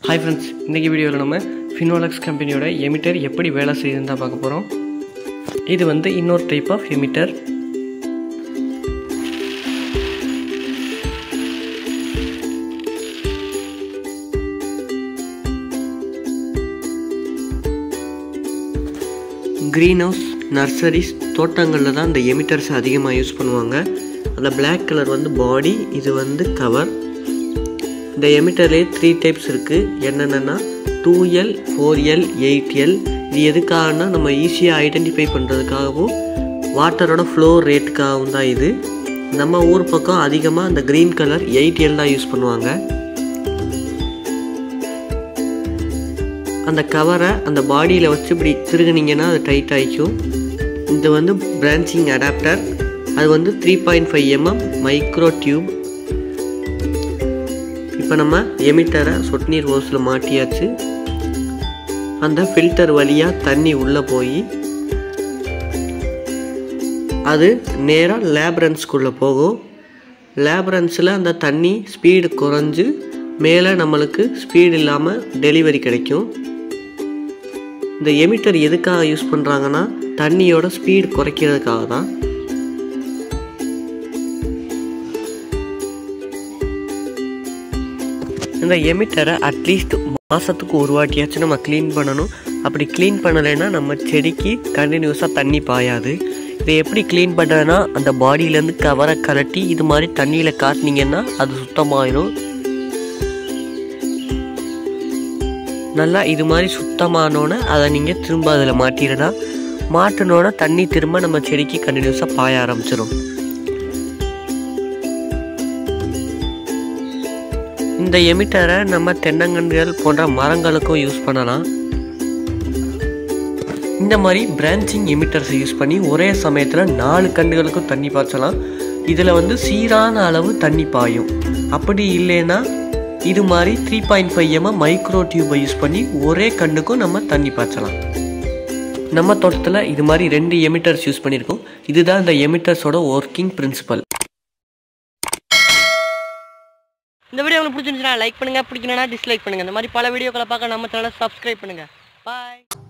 hi friends இன்றைக்கி வீடியோவில் நம்ம ஃபினோலக்ஸ் கம்பெனியோட எமிட்டர் எப்படி வேலை செய்யுதுன்னு தான் பார்க்க போகிறோம் இது வந்து இன்னொரு type of emitter green house nurseries தோட்டங்களில் தான் இந்த எமிட்டர்ஸ் அதிகமாக யூஸ் பண்ணுவாங்க அந்த Black கலர் வந்து பாடி இது வந்து கவர் இந்த எமிட்டர்லேயே த்ரீ டைப்ஸ் இருக்குது என்னென்னா two L four L eight L இது எதுக்காகனா நம்ம ஈஸியாக ஐடென்டிஃபை பண்ணுறதுக்காகவும் வாட்டரோட ஃப்ளோ ரேட்டுக்காகவும் தான் இது நம்ம ஊர் பக்கம் அதிகமாக அந்த க்ரீன் கலர் எயிட் எல் தான் யூஸ் பண்ணுவாங்க அந்த கவரை அந்த பாடியில் வச்சு இப்படி திருகுனீங்கன்னா அது டைட் ஆகிக்கும் இது வந்து பிரான்ச்சிங் அடாப்டர் அது வந்து three point five M M micro tube இப்போ நம்ம எமிட்டரை சொட்டு நீர் ஓஸில் மாட்டியாச்சு அந்த ஃபில்டர் வழியாக தண்ணி உள்ளே போய் அது நேராக லேப்ரன்ஸ்குள்ளே போகும் லேப்ரன்ஸில் அந்த தண்ணி ஸ்பீடு குறைஞ்சு மேலே நம்மளுக்கு ஸ்பீடு இல்லாமல் டெலிவரி கிடைக்கும் இந்த எமிட்டர் எதுக்காக யூஸ் பண்ணுறாங்கன்னா தண்ணியோட ஸ்பீடு குறைக்கிறதுக்காக தான் இந்த எமிட்டரை அட்லீஸ்ட் மாதத்துக்கு ஒரு வாட்டியாச்சும் நம்ம க்ளீன் பண்ணணும் அப்படி க்ளீன் பண்ணலைன்னா நம்ம செடிக்கு கண்டினியூஸாக தண்ணி பாயாது இதை எப்படி க்ளீன் பண்ணுறதுனா அந்த பாடியிலேருந்து கவரை கலட்டி இது மாதிரி தண்ணியில் காட்டினீங்கன்னா அது சுத்தமாயிரும் நல்லா இது மாதிரி சுத்தமானோன்னே அதை நீங்கள் திரும்ப அதில் மாட்டிடலாம் மாட்டினோன்னே தண்ணி திரும்ப நம்ம செடிக்கு கண்டினியூஸாக பாய ஆரம்பிச்சிடும் இந்த எமிட்டரை நம்ம தென்னங்கன்றுகள் போன்ற மரங்களுக்கும் யூஸ் பண்ணலாம் இந்த மாதிரி பிரான்ச்சிங் எமிட்டர்ஸை யூஸ் பண்ணி ஒரே சமயத்தில் நாலு கண்டுகளுக்கும் தண்ணி பாய்ச்சலாம் இதில் வந்து சீரான அளவு தண்ணி பாயும் அப்படி இல்லைன்னா இது மாதிரி three point five M M micro டியூபை யூஸ் பண்ணி ஒரே கண்ணுக்கும் நம்ம தண்ணி பாய்ச்சலாம் நம்ம தோட்டத்தில் இது மாதிரி ரெண்டு எமிட்டர்ஸ் யூஸ் பண்ணியிருக்கோம் இதுதான் இந்த எமிட்டர்ஸோட ஒர்க்கிங் பிரின்சிபல் இந்த வீடியோ உங்களுக்கு பிடிச்சிருந்துச்சுன்னா லைக் பண்ணுங்க பிடிக்கலனா டிஸ்லைக் பண்ணுங்க இந்த மாதிரி பல வீடியோக்களை பார்க்க நம்ம சேனலை சப்ஸ்கிரைப் பண்ணுங்க பாய்